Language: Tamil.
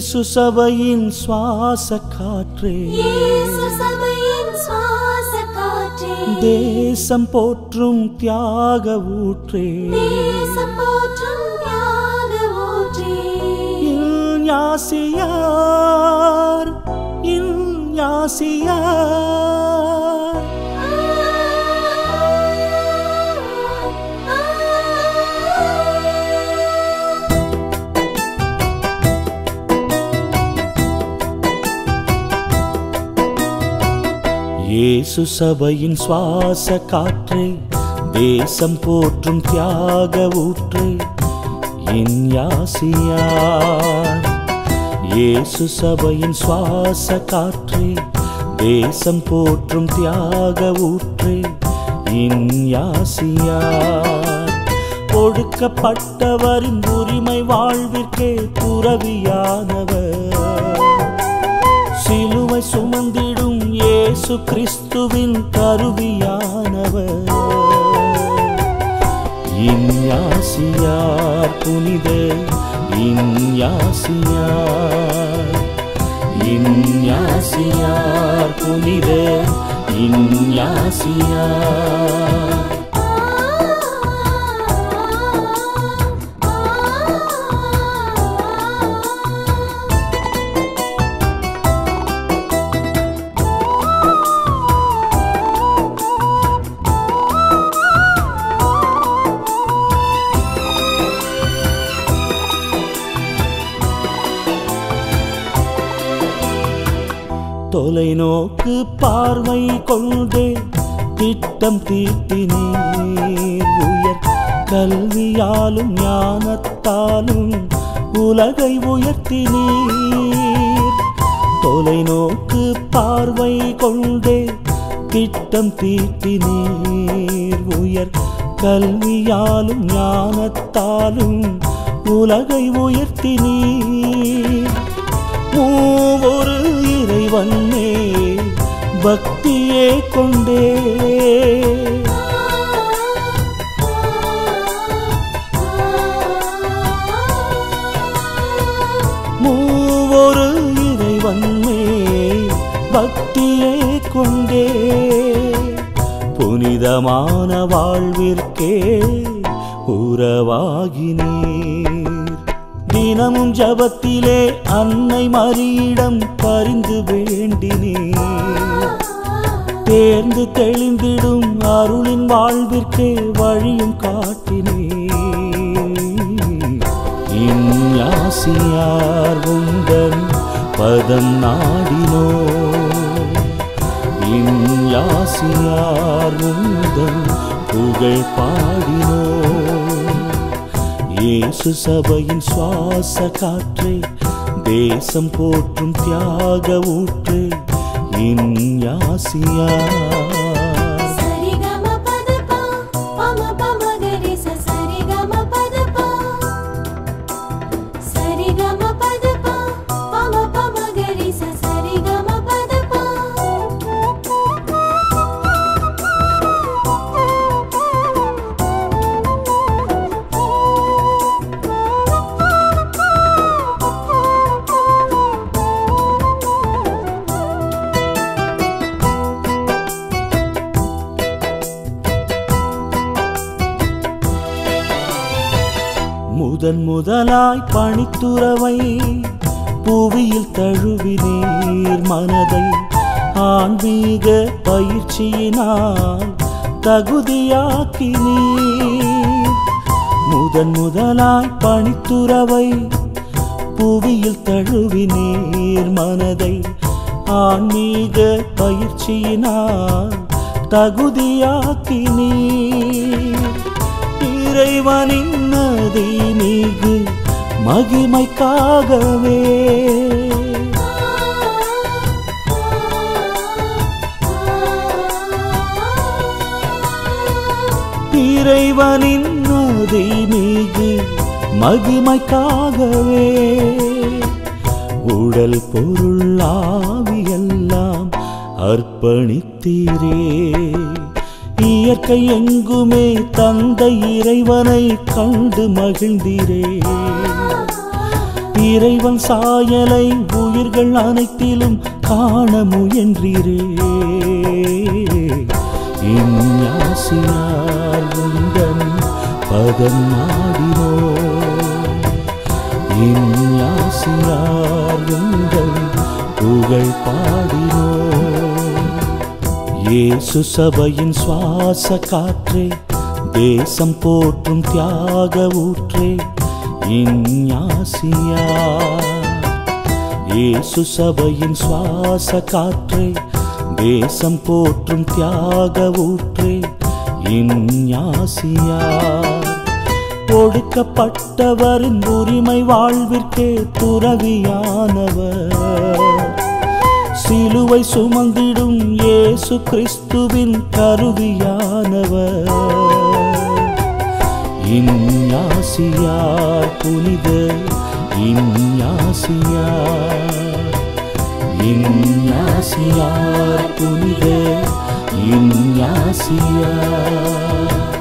இயேசு சபையின் சுவாச காற்றே இயேசு சபையின் சுவாச காற்றே தேசம் போற்றும் தியாக ஊற்றே தேசம் போற்றும் தியாக ஊற்றே இஞ்ஞாசியார் இஞ்ஞாசியார் இயேசு சபையின் சுவாச காற்றே தேசம் போற்றும் தியாக ஊற்றே இன்யாசியார் இயேசு சபையின் சுவாச காற்றே தேசம் போற்றும் தியாக ஊற்றே இன்யாசியார் ஒடுக்கப்பட்டவரின் உரிமை வாழ்விற்கே துறவியானவர் சிலுவை சுமந்திடும் இயேசு கிறிஸ்துவின் கருவியானவர் இன்யாசியார் புனித இன்யாசியார் இன்யாசியார் புனித இன்யாசியார் தொலைநோக்கு பார்வை கொண்டே திட்டம் தீட்டினீர் உயர் கல்வியாலும் ஞானத்தாலும் உலகை உயர்த்தினீர் தொலைநோக்கு பார்வை கொண்டே திட்டம் தீட்டினீர் உயர் கல்வியாலும் ஞானத்தாலும் உலகை உயர்த்தினீர் மூவொரு இறைவன் மேல் பக்தியே கொண்டே மூவொரு இறைவன் மேல் பக்தியே கொண்டே புனிதமான வாழ்விற்கே உறவாகினீர் தினமும் ஜபத்திலே அன்னை மரியிடம் பரிந்து வேண்டினீர் தேர்ந்து தெளிந்திடும் அருளின் வாழ்விற்கே வழியும் காட்டினீர் இன்யாசியார் உந்தன் பதம் நாடினோ இன்யாசியார் உந்தன் புகழ் பாடினோ இயேசு சபையின் சுவாச காற்றே தேசம் போற்றும் தியாக ஊற்றே இன்யாசியார் சரிகம பதபா பம பமகரி ச சரிகம பதபா சரிகம பதபா பம பமகரி ச சரிகம பதபா முதன் முதலாய் பணித்துறவை புவியில் தழுவினீர் மனதை ஆன்மீக பயிற்சியினால் தகுதியாக்கினீர் முதன் முதலாய் பணித்துறவை புவியில் தழுவினீர் மனதை ஆன்மீக பயிற்சியினால் தகுதியாக்கினீர் இறைவனின் நதி மிகு மகிமைக்காகவே இறைவனின் நதி மிகு மகிமைக்காகவே உடல் பொருள் ஆவியெல்லாம் அர்ப்பணித்தீரே இயற்கை எங்குமே தந்தை இறைவனை கண்டு மகிழ்ந்தீரே இறைவன் சாயலை உயிர்கள் அனைத்திலும் காண முயன்றீரே இந்நாசியார் உந்தன் பதம் நாடினோ இந்நாசியார் உந்தன் புகழ் பாடினோ இயேசு சபையின் சுவாச காற்றே தேசம் போற்றும் தியாக ஊற்றே இஞ்ஞாசியா இயேசு சபையின் சுவாச காற்றே தேசம் போற்றும் தியாக ஊற்றே இஞ்ஞாசியா ஒடுக்கப்பட்டவரின் உரிமை வாழ்விற்கே துறவியானவர் சிலுவை சுமந்திடும் இயேசு கிறிஸ்துவின் கருவியானவர் இந்நாசியார் புனித இந்நாசியார் இந்நாசியார் புனித இந்நாசியார்